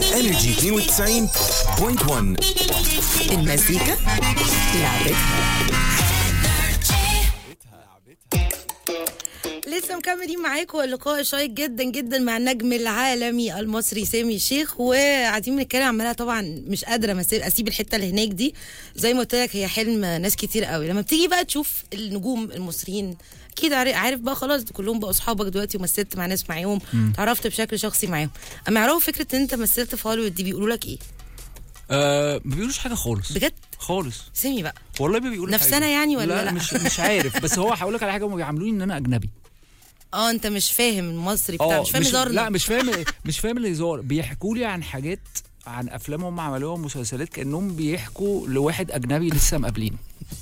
انرجي 92.1 المزيكا لعبتها لسه مكملين معاكم اللقاء شيق جدا جدا مع النجم العالمي المصري سامي الشيخ وقاعدين بنتكلم عماله طبعا مش قادره ما أسيب- اسيب الحته اللي هناك دي زي ما قلت لك هي حلم ناس كتير قوي لما بتيجي بقى تشوف النجوم المصريين اكيد عارف- عارف بقى خلاص كلهم بقوا اصحابك دلوقتي ومثلت مع ناس معاهم تعرفت بشكل شخصي معاهم اما يعرفوا فكره ان انت مثلت في هوليوود دي بيقولوا لك ايه آه ما بيقولوش حاجه خالص بجد خالص سامي بقى والله ما بيقولوا نفسنا حاجة. يعني ولا لا؟ مش مش عارف بس هو هقول لك على حاجه هم بيعاملوني ان انا اجنبي اه انت مش فاهم المصري بتاع مش فاهم هزارنا لا مش فاهم مش فاهم الهزار بيحكوا لي عن حاجات عن افلام هم عملوها مسلسلات كانهم بيحكوا لواحد اجنبي لسه مقابلينه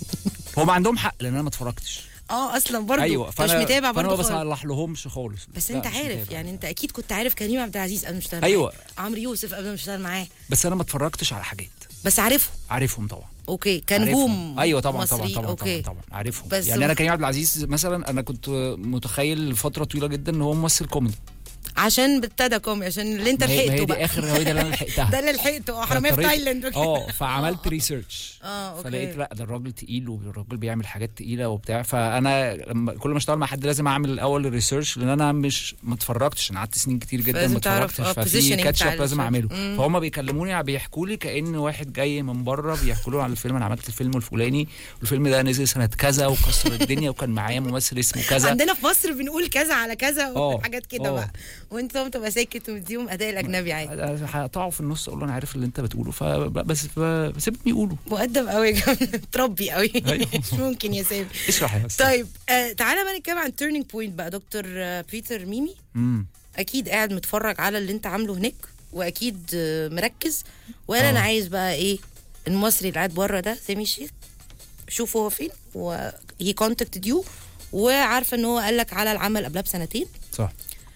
هم عندهم حق لان انا ما اتفرجتش اه اصلا برضه ايوه انت مش متابع فانا ما برضه خالص. بصلح لهمش خالص بس لا، انت مش عارف متابع. يعني انت اكيد كنت عارف كريم عبد العزيز قبل ما اشتغل أيوة. معاه عمرو يوسف قبل ما اشتغل معاه بس انا ما اتفرجتش على حاجات بس عارفه عارفهم طبعا اوكي كان عارفهم. نجوم ايوه طبعا مصري. طبعا طبعا اوكي طبعا, طبعا عارفهم بس يعني هو- انا كريم عبد العزيز مثلا انا كنت متخيل فتره طويله جدا ان هو ممثل كوميدي عشان ابتدى كومي عشان اللي انت ما هي- ما لحقته هي دي بقى اخر هوايه اللي انا لحقتها ده اللي لحقته اه حراميه في فاضطريت- تايلاند وكده. اه فعملت ريسيرش اه اوكي فلقيت لا ده الراجل تقيل والراجل بيعمل حاجات تقيله وبتاع فانا لما كل ما اشتغل مع حد لازم اعمل الاول الريسيرش لان انا مش ما اتفرجتش انا قعدت سنين كتير جدا فلازم ما تعرف، اتفرجتش اه، ففي positioning كاتش بتاع اب لازم الريسيرش. اعمله مم. فهم بيكلموني بيحكوا لي كان واحد جاي من بره بيحكوا له عن الفيلم انا عملت الفيلم الفلاني والفيلم ده نزل سنه كذا وكسر الدنيا وكان معايا ممثل اسمه كذا عندنا في مصر بنقول كذا على كذا اه، وحاجات كده اه. بقى وانت بتبقى ساكت ومديهم اداء الاجنبي عادي هقطعه في النص اقول له انا عارف اللي انت بتقوله فبس بسيبهم يقولوا مؤدب قوي يا جماعة. تربي قوي أيوة. مش ممكن يا سامي اشرح يا أستاذ. طيب آه تعالى بقى نتكلم عن تيرنينج بوينت بقى دكتور آه بيتر ميمي امم اكيد قاعد متفرج على اللي انت عامله هناك واكيد آه، مركز وانا انا آه. عايز بقى ايه المصري اللي قاعد بره ده سامي الشيخ شوفه هو فين و هي كونتاكتد يو وعارفه ان هو قال لك على العمل قبلها بسنتين صح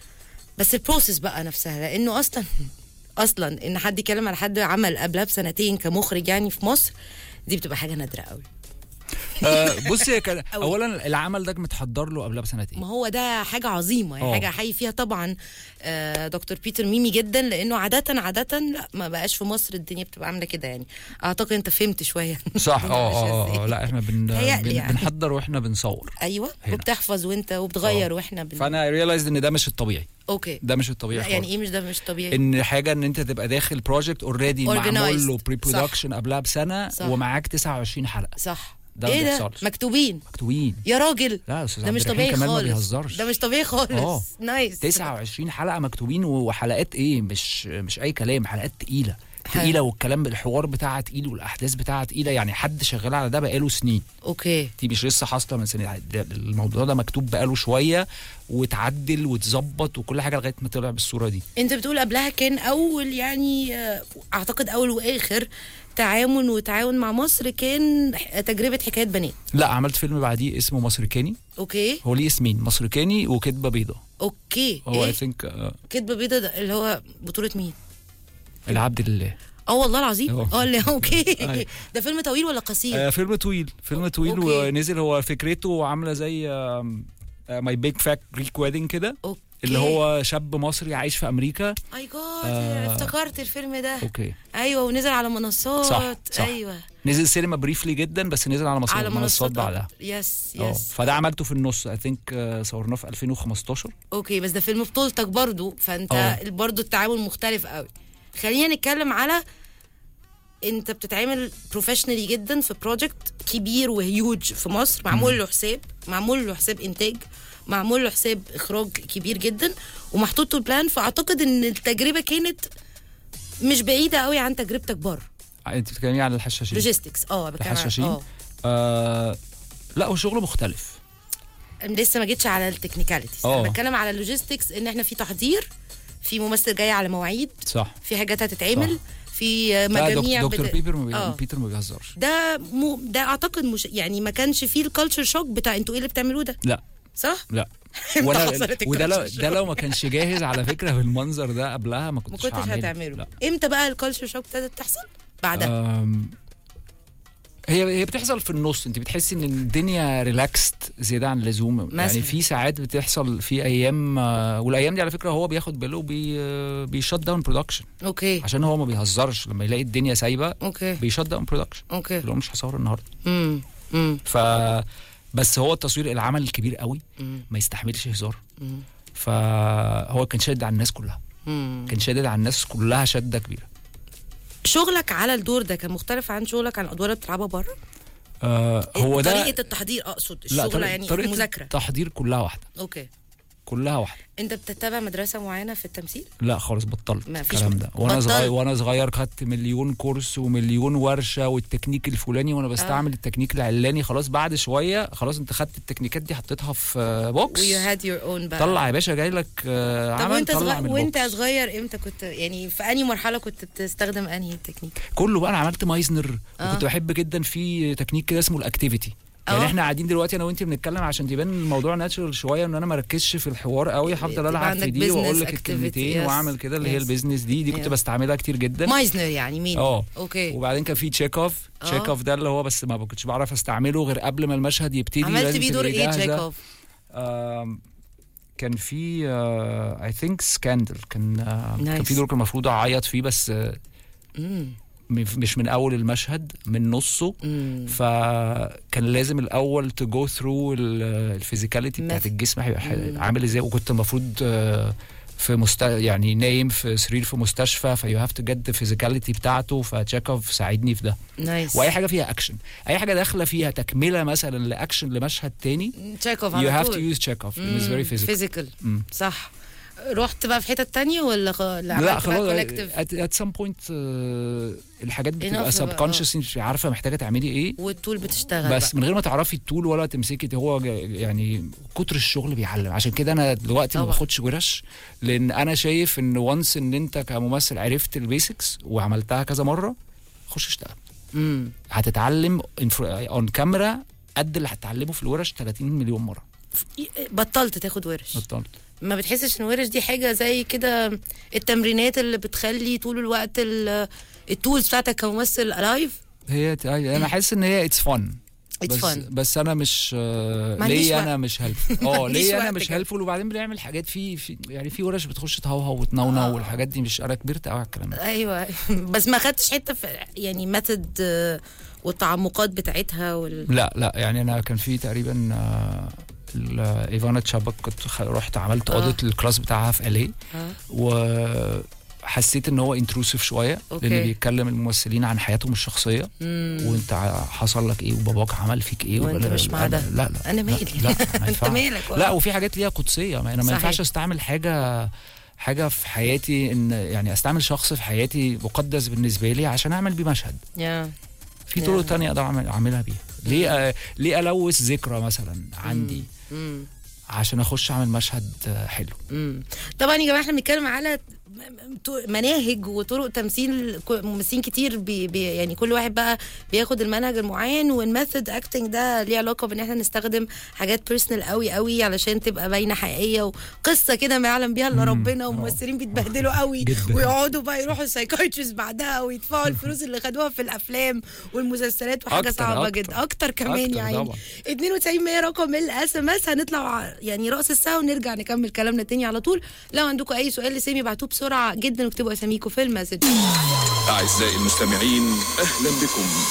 بس البروسيس بقى نفسها لانه اصلا اصلا ان حد يتكلم على حد عمل قبلها بسنتين كمخرج يعني في مصر دي بتبقى حاجه نادره قوي آه، بص هي كان أوي. اولا العمل ده متحضر له قبلها بسنتين ما هو ده حاجة عظيمة يعني اه. حاجة حي فيها طبعا آه، دكتور بيتر ميمي جدا لأنه عادة عادة لا ما بقاش في مصر الدنيا بتبقى عاملة كده يعني أعتقد أنت فهمت شوية صح الدنيا اه ماشية اه إزاي. اه لا احنا بن تهيألي بن يعني. بنحضر واحنا بنصور أيوه هنا. وبتحفظ وأنت وبتغير وإحنا بن... فانا ريلايزد ان ده مش الطبيعي أوكي ده مش الطبيعي لا يعني خالص. إيه مش ده مش طبيعي ان حاجه ان انت تبقى داخل بروجكت اوريدي معمول له Organized. بري برودكشن قبلها بسنه صح. ومعاك 29 حلقه صح ده ما إيه ده بيحصلش. مكتوبين مكتوبين يا راجل لا يا استاذ ده عبد مش الرحيم طبيعي كمان ما خالص بيهزرش ده مش طبيعي خالص اه. نايس 29 حلقه مكتوبين وحلقات ايه مش مش اي كلام حلقات تقيله حلو. تقيله والكلام الحوار بتاعها تقيل والاحداث بتاعها تقيله يعني حد شغال على ده بقاله سنين أوكي دي مش لسه حاصله من سنين ده- الموضوع ده مكتوب بقاله شويه واتعدل واتظبط وكل حاجه لغايه ما طلع بالصوره دي انت بتقول قبلها كان اول يعني آه، اعتقد اول واخر تعاون وتعاون مع مصر كان ح- تجربه حكايه بنات لا عملت فيلم بعديه اسمه مصريكاني اوكي هو ليه اسمين مصريكاني وكدبه بيضه اوكي هو اي ايه ثينك كدبه بيضه ده اللي هو بطوله مين العبد لله اه والله العظيم اه. اه اللي اوكي أيوة. ده فيلم طويل ولا قصير آه فيلم طويل فيلم طويل أوكي. ونزل هو فكرته عامله زي ماي بيج فاك جريك ويدنج كده اوكي اللي هو شاب مصري عايش في امريكا اي جاد آه. افتكرت الفيلم ده اوكي ايوه ونزل على منصات صح، صح. ايوه نزل سينما بريفلي جدا بس نزل على منصات على منصات منصات بعدها يس اه يس فده عملته في النص اي ثينك صورناه في 2015 اوكي بس ده فيلم بطولتك برضو فانت اه. برضو التعامل مختلف قوي خلينا نتكلم على انت بتتعامل بروفيشنالي جدا في بروجكت كبير وهيوج في مصر معمول له حساب معمول له حساب انتاج معمول له حساب اخراج كبير جدا ومحطوط له بلان فاعتقد ان التجربه كانت مش بعيده قوي عن تجربتك بره انت بتتكلمي عن الحشاشين لوجيستكس اه بتكلم عن- الحشاشين اه آه لا هو شغله مختلف لسه ما جيتش على التكنيكاليتيز اه. انا بتكلم على اللوجيستكس ان احنا في تحضير في ممثل جاي على مواعيد صح في حاجات هتتعمل في لا دك- مجاميع دكتور بت- بيبر ما بي... اه. بيتر ما بيهزرش ده مو ده اعتقد مش يعني ما كانش فيه الكالتشر شوك بتاع انتوا ايه اللي بتعملوه ده لا صح؟ لا امتى ولا حصلت وده لو الculture ده shock؟ لو ما كانش جاهز على فكره بالمنظر ده قبلها ما ما كنتش كنتش هعمله. هتعمله لا امتى بقى الكالتشر شوك ابتدت تحصل؟ بعدها أم... هي هي بتحصل في النص انت بتحسي ان الدنيا ريلاكست زياده عن اللزوم مثلاً. يعني في ساعات بتحصل في ايام آه، والايام دي على فكره هو بياخد باله وبي آه، بيشت داون برودكشن اوكي عشان هو ما بيهزرش لما يلاقي الدنيا سايبه اوكي بيشت داون برودكشن اوكي اللي هو مش هصور النهارده امم امم ف بس هو التصوير العمل الكبير قوي مم. ما يستحملش هزار مم. فهو كان شادد على الناس كلها مم. كان شادد على الناس كلها شده كبيره شغلك على الدور ده كان مختلف عن شغلك عن الادوار اللي بتلعبها بره آه هو ده طريقه التحضير اقصد لا الشغل طريقة- يعني طريقة المذاكره التحضير كلها واحده اوكي كلها واحده انت بتتابع مدرسه معينه في التمثيل لا خالص بطلت ما فيش الكلام ده وانا بطلت. صغير وانا صغير خدت مليون كورس ومليون ورشه والتكنيك الفلاني وانا بستعمل آه. التكنيك العلاني خلاص بعد شويه خلاص انت خدت التكنيكات دي حطيتها في آه، بوكس ويو هاد يور اون بقى طلع يا باشا جاي لك آه طب عمل وانت طلع صغير من وانت البوكس. صغير امتى كنت يعني في انهي مرحله كنت بتستخدم انهي تكنيك كله بقى انا عملت مايزنر آه. وكنت بحب جدا في تكنيك كده اسمه الاكتيفيتي يعني آه. احنا قاعدين دلوقتي انا وانت بنتكلم عشان تبان الموضوع ناتشرال شويه ان انا ما ركزش في الحوار قوي هفضل تبقى العب عندك في دي واقول business لك activity. الكلمتين Yes. واعمل كده اللي هي Yes. البيزنس دي دي كنت Yeah. بستعملها كتير جدا مايزنر يعني مين اه اوكي وبعدين كان في تشيكوف آه. تشيكوف ده اللي هو بس ما كنتش بعرف استعمله غير قبل ما المشهد يبتدي عملت لازم بيه دور تبقي ايه جاهزة. تشيكوف آم، كان في اي ثينك سكاندل كان آه، كان Nice. في دور كان المفروض اعيط فيه بس آه، امم م- مش من اول المشهد من نصه امم فكان لازم الاول تو جو ثرو الفيزيكاليتي بتاعت Method. الجسم هيبقى ح- مم. عامل ازاي وكنت المفروض آه، في مست... يعني نايم في سرير في مستشفى فيو هاف تو جت الفيزيكاليتي بتاعته فتشيكوف ساعدني في ده نايس واي حاجه فيها اكشن اي حاجه داخله فيها تكمله مثلا لاكشن لمشهد تاني تشيكوف you على have to طول use Chekhov it's very physical فيزيكال مم. صح رحت بقى في حتة تانية ولا خ... لا, لا عملت بقى خلاص collective؟ at, at some point uh, الحاجات بتبقى Enough بقى، subconscious انت عارفه محتاجه تعملي ايه والتول بتشتغل بس بقى. من غير ما تعرفي التول ولا تمسكي هو ج- يعني كتر الشغل بيعلم عشان كده انا دلوقتي ما طبعا. باخدش ورش لان انا شايف ان وانس ان انت كممثل عرفت البيسكس وعملتها كذا مره خش اشتغل امم هتتعلم اون كاميرا قد اللي هتتعلمه في الورش 30 مليون مره بطلت تاخد ورش بطلت ما بتحسش ان ورش دي حاجة زي كده التمرينات اللي بتخلي طول الوقت ال- التولز بتاعتك كممثل الايف هي ت- انا حاسس ان هي اتس فن It's بس fun. بس انا مش آه، ما عنديش ليا وقت. انا مش هلفل اه عنديش ليا انا وقت مش كده. هلفل وبعدين بنعمل حاجات في, في يعني في ورش بتخش تهوهو وتنونو آه. والحاجات دي مش انا كبرت قوي على الكلام ده ايوه بس ما خدتش حته في يعني ميثود والتعمقات بتاعتها وال... لا لا يعني انا كان في تقريبا آه، ال- ايفانا تشابك كنت خ- رحت عملت آه. اوديت للكلاس بتاعها في الي آه. وحسيت ان هو انتروسيف شويه أوكي. لان بيتكلم الممثلين عن حياتهم الشخصيه مم. وانت ع- حصل لك ايه وباباك عمل فيك ايه وأنت ولا- مش مع لا- ده. لا لا أنا لا- مالي. لا ما انت ينفعش. مالك لا وفي حاجات ليها قدسيه ما انا ما صحيح. ينفعش استعمل حاجه حاجه في حياتي ان يعني استعمل شخص في حياتي مقدس بالنسبه لي عشان اعمل بيه مشهد يا في يا. طرق تانية اقدر أعمل- اعملها بيها ليه آه ليه الوث ذكرى مثلا عندي مم. عشان اخش اعمل مشهد آه، حلو مم. طبعا يا جماعه احنا بنتكلم على ط- مناهج وطرق تمثيل ك- ممثلين كتير بي بي يعني كل واحد بقى بياخد المنهج المعين والميثود اكتنج ده ليه علاقه بان احنا نستخدم حاجات بيرسونال قوي قوي علشان تبقى باينه حقيقيه وقصه كده ما يعلم بيها الا ربنا وممثلين بيتبهدلوا قوي جداً. ويقعدوا بقى يروحوا السايكايتريست بعدها ويدفعوا الفلوس اللي خدوها في الافلام والمسلسلات وحاجه أكتر، صعبه أكتر. جدا اكتر كمان أكتر يعني طبعاً. 92 100 رقم الاس ام اس هنطلع يعني راس الساعه ونرجع نكمل كلامنا تاني على طول لو عندكم اي سؤال لسامي ابعتوه بسرعه جدا واكتبوا اساميكم في المسج أعزائي المستمعين أهلا بكم